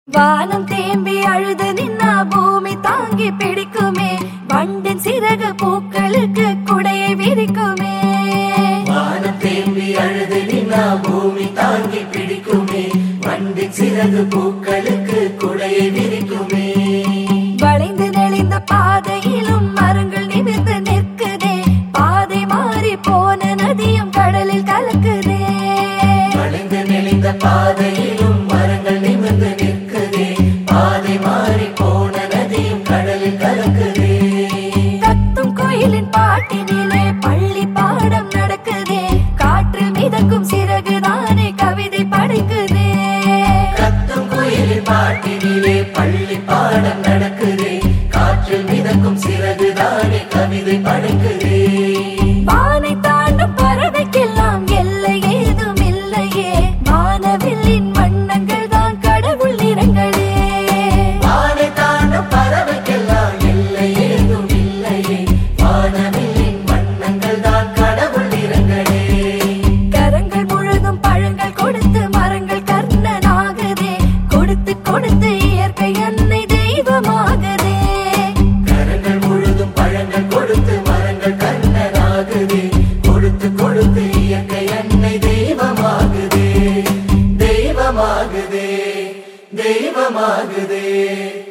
வானம் தேம்பி அழுது நின்னா பூமி தாங்கி பிடிக்குமே வண்டின் சிறகு பூக்களுக்கு குடையை விரிக்குமே வானம் தேம்பி அழுது நின்னா பூமி தாங்கி பிடிக்குமே வண்டி சிறகு பூக்களுக்கு குடையை விரிக்குமே வளைந்து நெளிந்த பாதையிலும் மரங்கள் நிமிர்ந்து நிற்குதே பாதை மாறி போன நதியும் கடலில் கலக்குதே வளைந்து நெளிந்த பாதையிலும் மரங்கள் நிமிர்ந்து நிற்குதே பாதை மாறி போன நதியும் கடலில் கலக்குதே கத்தும் கோயிலின் பாட்டினிலே பள்ளி பாடம் நடக்குதே காற்றில் மிதக்கும் சிறகுதானே கவிதை படைக்குதே கத்தும் குயிலின் பாட்டினிலே பள்ளி பாடம் நடக்குதே காற்றில் மிதக்கும் சிறகு தானே கவிதை படைக்குதே வானை தாண்டும் பறவைக்கெல்லாம் எல்லை ஏதும் இல்லையே வானவில்லின் வண்ணங்கள் தான் கடவுள் நிறங்களே வானை தாண்டும் பறவைக்கெல்லாம் எல்லை ஏதும் இல்லையே வானவில்லின் வண்ணங்கள் தான் கடவுள் நிறங்களே கரங்கள் முழுதும் பழங்கள் கொடுத்து மரங்கள் கர்ணனாகுதே கொடுத்து கொடுத்து இயற்கை அன்னை தெய்வமாகுதே கரங்கள் முழுதும் பழங்கள் கொடுத்து மரங்கள் கண்ணனாகுதே கொடுத்து கொடுத்து இயற்கை அன்னை தெய்வமாகுதே தெய்வமாகுதே தெய்வமாகுதே